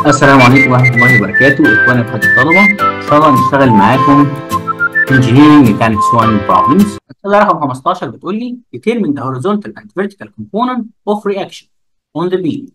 السلام عليكم ورحمة الله وبركاته إخواني وأخواتي الطلبة إن شاء الله نشتغل معاكم Engineering Mechanics 1 Problems السؤال رقم 15 بتقول لي Determine the horizontal and vertical component of reaction on the beam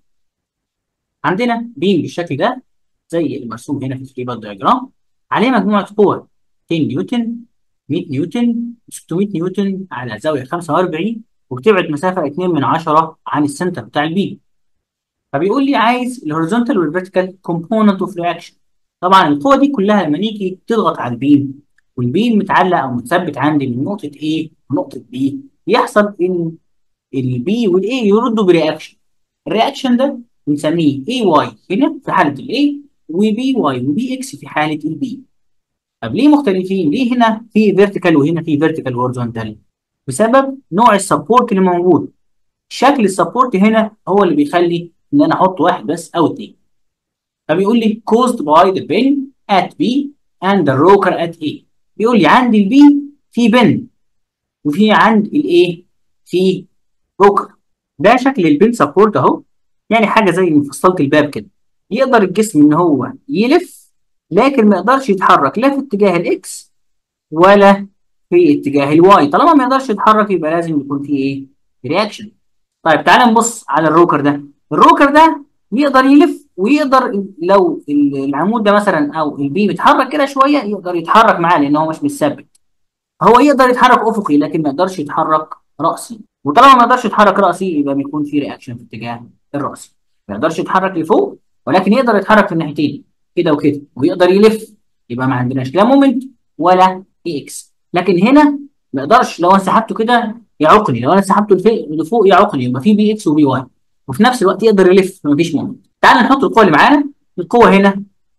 عندنا بيم بالشكل ده زي المرسوم هنا في الفري باد دياجرام عليه مجموعة قوى 10 نيوتن 100 نيوتن 600 نيوتن على زاوية 45 وبتبعد مسافة 2 من 10 عن السنتر بتاع البيم فبيقول لي عايز الهوريزونتال والفيرتيكال كومبوننت اوف رياكشن طبعا القوه دي كلها لما نيجي تضغط على البيم والبيم متعلق او متثبت عندي من نقطه A ونقطه B بيحصل ان البي والاي يردوا برياكشن الرياكشن ده بنسميه اي واي هنا في حاله الاي وبي واي وبي اكس في حاله البي طب ليه مختلفين؟ ليه هنا في فيرتيكال وهنا في فيرتيكال هوريزونتال؟ بسبب نوع السبورت اللي موجود شكل السبورت هنا هو اللي بيخلي ان انا احط واحد بس او اثنين فبيقول لي caused by the pin at B and the rocker at A بيقول لي عند البي في بن وفي عند الايه في روكر ده شكل البن سبورت اهو يعني حاجه زي مفصله الباب كده يقدر الجسم ان هو يلف لكن ما يقدرش يتحرك لا في اتجاه الاكس ولا في اتجاه الواي طالما ما يقدرش يتحرك يبقى لازم يكون في ايه رياكشن طيب تعالى نبص على الروكر ده الروكر ده يقدر يلف ويقدر لو العمود ده مثلا او البيم اتحرك كده شويه يقدر يتحرك معاه لان هو مش متثبت هو يقدر يتحرك افقي لكن ما يقدرش يتحرك راسي وطالما ما يقدرش يتحرك راسي يبقى بيكون في رياكشن في اتجاه الراسي ما يقدرش يتحرك لفوق ولكن يقدر يتحرك في الناحيتين كده وكده ويقدر يلف يبقى ما عندناش لا مومنت ولا اي اكس لكن هنا ما يقدرش لو انا سحبته كده يعوقني لو انا سحبته لفوق يعوقني يبقى في بي اكس وبي واي وفي نفس الوقت يقدر يلف مفيش مومنت تعال نحط القوه اللي معانا القوه هنا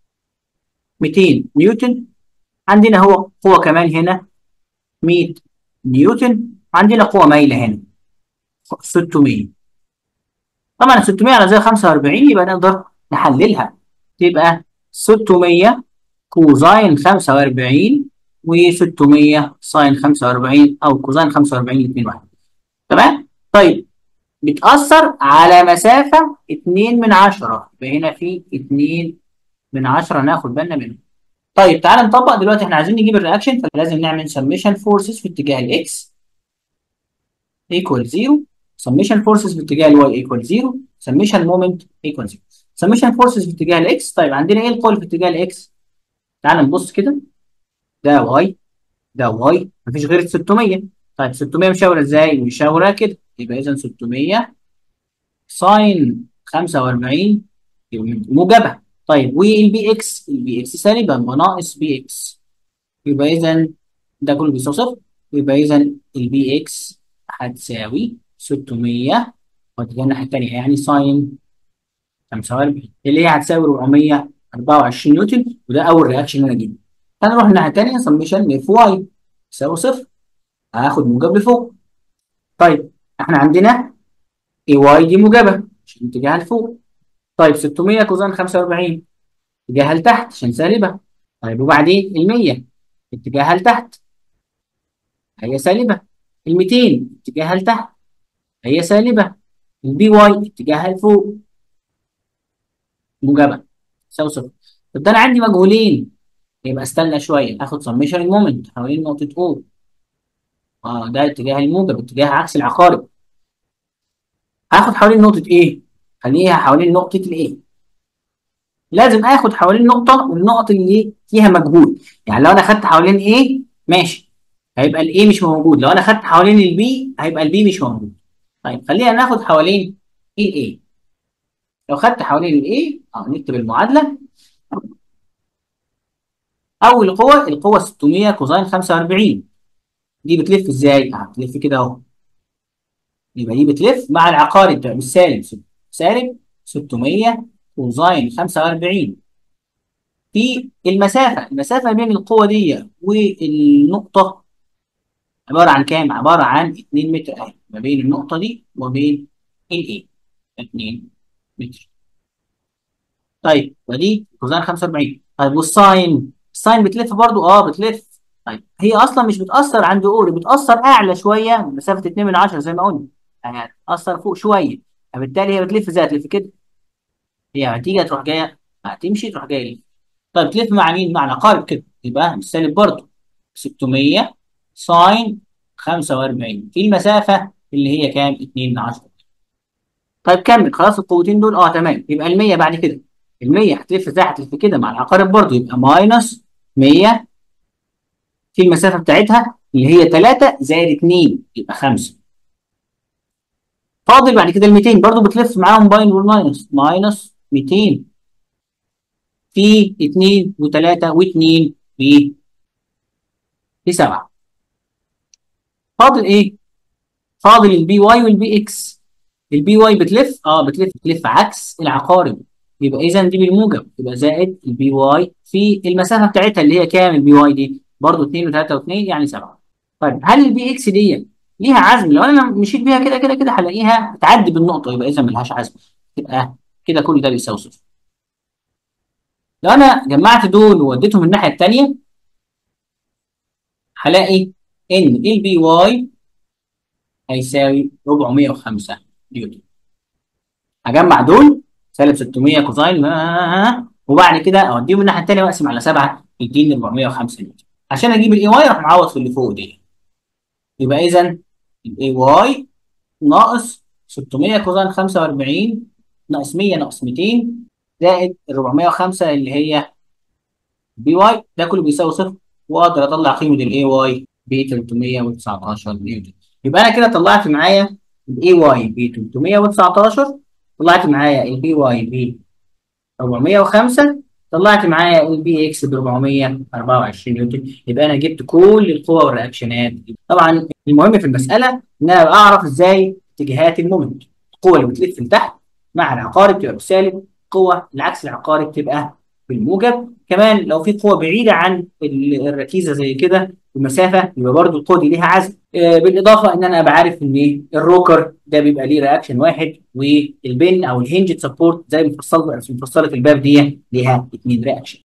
200 نيوتن عندنا هو قوه كمان هنا 100 نيوتن عندنا قوه مايله هنا 600 طبعا 600 على زي 45 يبقى نقدر نحللها تبقى 600 كوزاين 45 و600 ساين 45 او كوزاين 45 الاثنين واحد تمام طيب بتأثر على مسافة 2 من 10 يبقى هنا في 2 من 10 ناخد بالنا منه. طيب تعالى نطبق دلوقتي احنا عايزين نجيب الرياكشن فلازم نعمل سميشن فورسز في اتجاه الاكس ايكوال 0 سميشن فورسز في اتجاه الواي ايكوال 0 سميشن مومنت ايكوال 0 سميشن فورسز في اتجاه الاكس طيب عندنا ايه القول في اتجاه الاكس؟ تعالى نبص كده ده واي ده واي مفيش غير 600 طيب 600 مشاوره ازاي؟ مشاوره كده يبقى اذا 600 ساين 45 موجبه طيب والبي اكس البي اكس سالبه يبقى ناقص بي اكس يبقى اذا ده كله بيساوي صفر يبقى اذا البي اكس هتساوي 600 وتجي الناحيه الثانيه يعني ساين 45 اللي هي هتساوي 424 نيوتن وده اول رياكشن انا اجيبه هنروح الناحيه الثانيه سميشن اف واي يساوي صفر هاخد موجب لفوق طيب احنا عندنا اي واي دي موجبه عشان اتجاهها لفوق طيب 600 كوزين 45 اتجاهها لتحت عشان سالبه طيب وبعدين ال 100 اتجاهها لتحت هي سالبه ال 200 اتجاهها لتحت هي سالبه البي واي اتجاهها لفوق موجبه يساوي صفر طب ده انا عندي مجهولين يبقى استنى شويه اخد سميشن المومنت حوالين نقطه او اه ده اتجاه الموجب اتجاه عكس العقارب هاخد حوالين نقطة ايه؟ خليها حوالين نقطة الايه؟ لازم اخد حوالين نقطة والنقط اللي فيها مجهول يعني لو انا خدت حوالين ايه ماشي هيبقى الايه مش موجود لو انا خدت حوالين البي هيبقى البي مش موجود طيب خلينا ناخد حوالين الايه لو خدت حوالين الايه اه نكتب المعادلة اول قوة القوة 600 كوزين 45 دي بتلف ازاي؟ اه بتلف كده اهو يبقى دي بتلف مع العقارب ده بالسالب سالب 600 كوزين 45 في المسافة المسافة بين القوة دي والنقطة عبارة عن كام؟ عبارة عن 2 متر اهي ما بين النقطة دي وبين الايه 2 متر طيب ودي كوزين 45 طيب والساين الساين بتلف برضو اه بتلف طيب هي اصلا مش بتاثر عند اوري بتاثر اعلى شويه مسافه 2 من 10 زي ما قلنا يعني تاثر فوق شويه فبالتالي هي بتلف زي هتلف كده هي هتيجي تروح جايه هتمشي تروح جاي لي طيب تلف مع مين؟ مع العقارب كده يبقى بالسالب برضه 600 ساين 45 في المسافه اللي هي كام؟ 2 من 10 طيب كمل خلاص القوتين دول اه تمام يبقى ال 100 بعد كده ال 100 هتلف ازاي؟ هتلف كده مع العقارب برضه يبقى ماينس 100 في المسافه بتاعتها اللي هي 3 زائد 2 يبقى 5 فاضل بعد كده ال 200 برضه بتلف معاهم باين والماينس ماينس 200 في 2 و3 و2 ب ب 7 فاضل ايه؟ فاضل البي واي والبي اكس البي واي بتلف اه بتلف بتلف عكس العقارب يبقى اذا دي بالموجب يبقى زائد البي واي في المسافه بتاعتها اللي هي كام البي واي دي؟ برضه 2 و3 و2 يعني 7 طيب هل البي اكس دي ليها عزم لو انا مشيت بيها كده كده كده هلاقيها بتعدي بالنقطه يبقى اذا ملهاش عزم تبقى كده كل ده بيساوي صفر لو انا جمعت دول ووديتهم الناحيه الثانيه هلاقي ان البي واي هيساوي 405 نيوتن هجمع دول سالب 600 كوزين وبعد كده اوديهم الناحيه الثانيه واقسم على 7 يديني 405 نيوتن عشان اجيب الاي واي اروح معوض في اللي فوق دي يبقى اذا الاي واي ناقص 600 كوزين 45 ناقص 100 ناقص 200 زائد ال 405 اللي هي بي واي ده كله بيساوي صفر واقدر اطلع قيمه الاي واي ب 319 نيوتن يبقى انا كده طلعت معايا الاي واي ب 319 طلعت معايا البي واي ب 405 طلعت معايا البي اكس ب 424 نيوتن يبقى انا جبت كل القوى والرياكشنات طبعا المهم في المساله ان انا اعرف ازاي اتجاهات المومنت القوه اللي بتلف لتحت مع العقارب تبقى بالسالب قوه العكس العقارب تبقى بالموجب كمان لو في قوه بعيده عن الركيزه زي كده المسافه يبقى برضو القوه دي ليها عزم آه بالاضافه ان انا ابقى عارف ان الروكر ده بيبقى ليه رياكشن واحد والبن او الهنج سبورت زي مفصله مفصله الباب دي ليها اثنين رياكشن